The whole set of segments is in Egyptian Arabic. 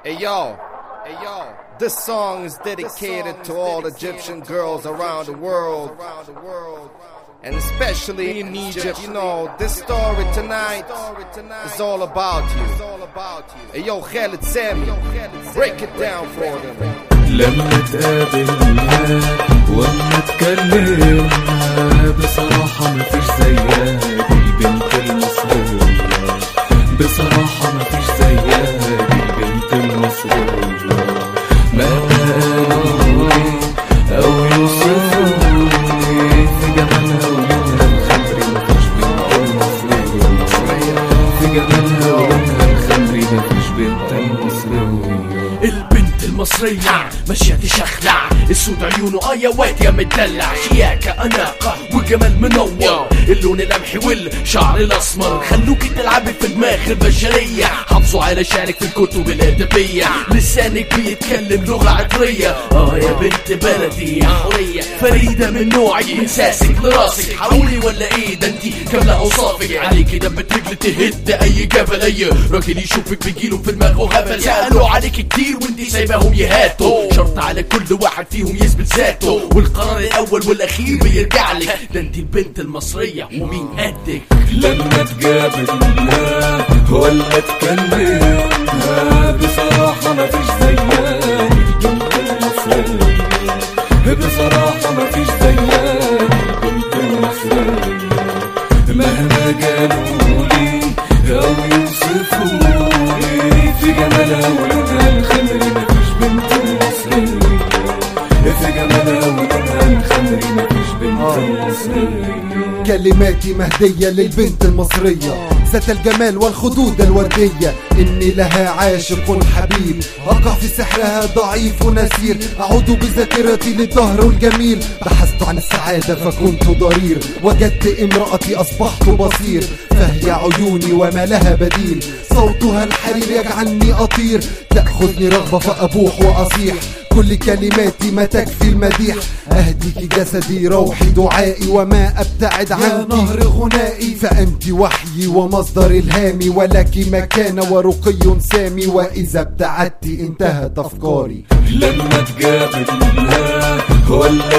Hey yo, hey yo. This song is dedicated to all Egyptian girls around the world. And especially in Egypt, you know, this story tonight is all about you. Hey yo, Khaled Sammy, break it down for them. لما تقابلنا وما تكلمنا بصراحة مفيش زيها دي البنت المصرية بصراحة مفيش زيها دي البنت المصرية مهما قالوا لي أو يوصفوني في جمالها ولونها الخمري مفيش بنت المصرية في جمالها ولونها الخمري مفيش بنت المصرية البنت المصرية ماشية تشخلع السود عيونه اه يا واد يا مدلع شياكة أناقة وجمال منور اللون القمحي والشعر الأسمر خلوكي تلعبي في دماغ البشرية حافظوا على شعرك في الكتب الأدبية لسانك بيتكلم لغة عطرية اه يا بنت بلدي يا حورية فريدة من نوعك من ساسك لراسك حولي ولا ايه ده انتي كاملة أوصافك عليكي دبة رجل تهد أي جبل أي راجل يشوفك بيجيله في دماغه هبل سألوا عليك كتير وانتي سايباهم يهاتوا شرط على كل واحد فيهم يثبت ذاته والقرار الأول والأخير بيرجع لك ده انتي البنت المصرية ومين قدك لما تقابلنا ولا تكلمنا بصراحة مفيش زيها البنت المصرية بصراحة مفيش زيها البنت المصرية مهما قالوا لي أو يوصفوني في جمالها ولونها الخمري مفيش بنت المصرية في جمالها ولونها الخمري مفيش بنت المصرية كلماتي مهدية للبنت المصرية ذات الجمال والخدود الوردية إني لها عاشق حبيب أقع في سحرها ضعيف نسير أعود بذاكرتي للدهر الجميل بحثت عن السعادة فكنت ضرير وجدت امرأتي أصبحت بصير فهي عيوني وما لها بديل صوتها الحرير يجعلني أطير تأخذني رغبة فأبوح وأصيح كل كلماتي ما تكفي المديح أهديك جسدي روحي دعائي وما أبتعد عن نهر غنائي فأنت وحيي ومصدر إلهامي ولك مكانة ورقي سامي وإذا ابتعدت انتهت أفكاري لما تقابلنا ولا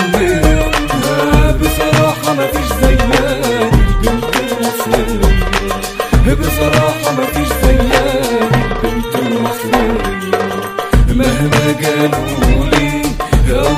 تكلمنا بصراحة مفيش زيها البنت المصرية بصراحة مفيش زيها البنت المصرية مهما قالوا لي أو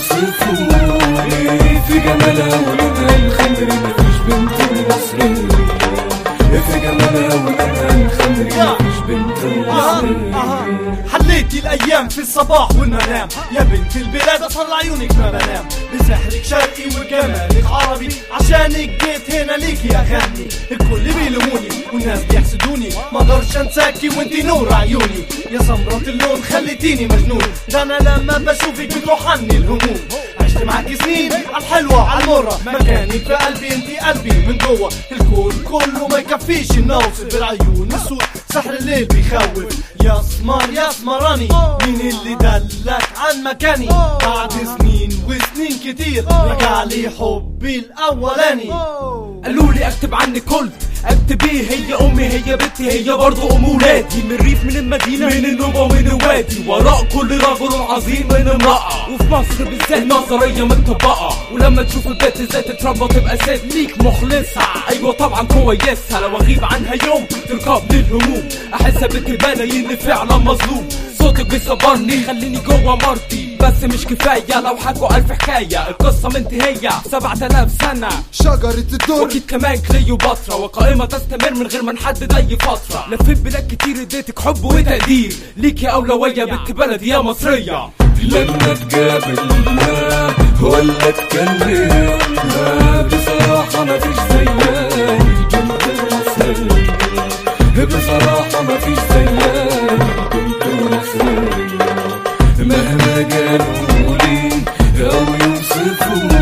يوصفوني في جمالها ولونها الخمري مفيش بنت المصرية في جمالها ولونها الخمري مفيش بنت المصرية حليتي الايام في الصباح والمنام يا بنت البلاد اصل عيونك ما بنام بسحرك شرقي وجمالك عربي عشانك جيت هنا ليكي اغني الكل بيلوموني والناس بيحسدوني ما اقدرش انساكي وانتي نور عيوني يا سمرة اللون خليتيني مجنون ده انا لما بشوفك بتروح عني الهموم عشت معاكي سنين عالحلوة عالمرة مكانك في قلبي انتي قلبي من جوه الكون كله ما يكفيش النوصف بالعيون السود سحر الليل بيخوف يا اسمر يا اسمراني مين اللي دلك عن مكاني بعد سنين وسنين كتير رجع لي حبي الاولاني قالوا لي اكتب عنك قلت اكتب ايه هي امي هي بنتي هي برضه ام ولادي من الريف من المدينه من النوبه ومن الوادي وراء كل رجل عظيم من امراه وفي مصر بالذات نظريه متطبقه ولما تشوف البيت ازاي تتربى تبقى ست ليك مخلصه ايوه طبعا كويسه لو اغيب عنها يوم تركبني الهموم احس بتبان اني فعلا مظلوم صوتك بيصبرني خليني جوه مرتي بس مش كفايه لو حكوا الف حكايه القصه منتهيه 7000 سنه شجرة الدر واكيد كمان كليوباترا وقائمة تستمر من غير ما نحدد اي فترة لفيت بلاد كتير اديتك حب وتقدير ليكي اولوية بنت بلدي يا مصرية لما تقابلنا ولا تكلمنا بصراحة مفيش زيها البنت المصرية بصراحة مفيش زيها البنت المصرية مهما قالوا لي أو يوصفوني